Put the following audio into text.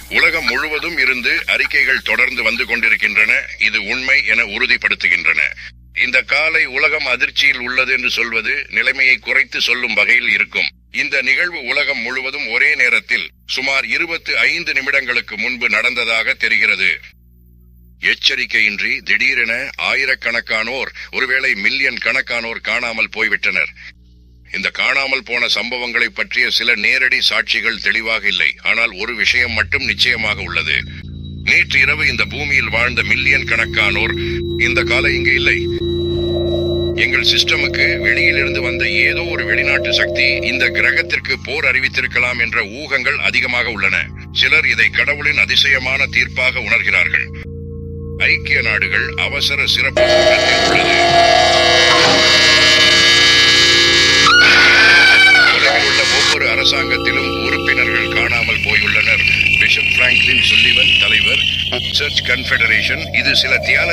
உலகம் முழுவதும் இருந்து அறிக்கைகள் தொடர்ந்து வந்து கொண்டிருக்கின்றன இது உண்மை என உறுதிப்படுத்துகின்றன இந்த காலை உலகம் அதிர்ச்சியில் உள்ளது என்று சொல்வது நிலைமையை குறைத்து சொல்லும் வகையில் இருக்கும் இந்த நிகழ்வு உலகம் முழுவதும் ஒரே நேரத்தில் சுமார் இருபத்தி ஐந்து நிமிடங்களுக்கு முன்பு நடந்ததாக தெரிகிறது எச்சரிக்கையின்றி திடீரென ஆயிரக்கணக்கானோர் ஒருவேளை மில்லியன் கணக்கானோர் காணாமல் போய்விட்டனர் இந்த காணாமல் போன சம்பவங்களை பற்றிய சில நேரடி சாட்சிகள் தெளிவாக இல்லை ஆனால் ஒரு விஷயம் மட்டும் நிச்சயமாக உள்ளது நேற்று இரவு இந்த பூமியில் வாழ்ந்த மில்லியன் கணக்கானோர் இந்த காலை இங்கு இல்லை எங்கள் சிஸ்டமுக்கு வெளியிலிருந்து வந்த ஏதோ ஒரு வெளிநாட்டு சக்தி இந்த கிரகத்திற்கு போர் அறிவித்திருக்கலாம் என்ற ஊகங்கள் அதிகமாக உள்ளன சிலர் இதை கடவுளின் அதிசயமான தீர்ப்பாக உணர்கிறார்கள் ஐக்கிய நாடுகள் அவசர சிறப்பு கூட்டத்தில் உள்ளது உலகில் உள்ள ஒவ்வொரு அரசாங்கத்திலும் உறுப்பினர்கள் காணாமல் போயுள்ளனர் பிஷப் பிராங்க்லின் சுல்லிவன் தலைவர் சர்ச் கன்ஃபெடரேஷன் இது சில தியால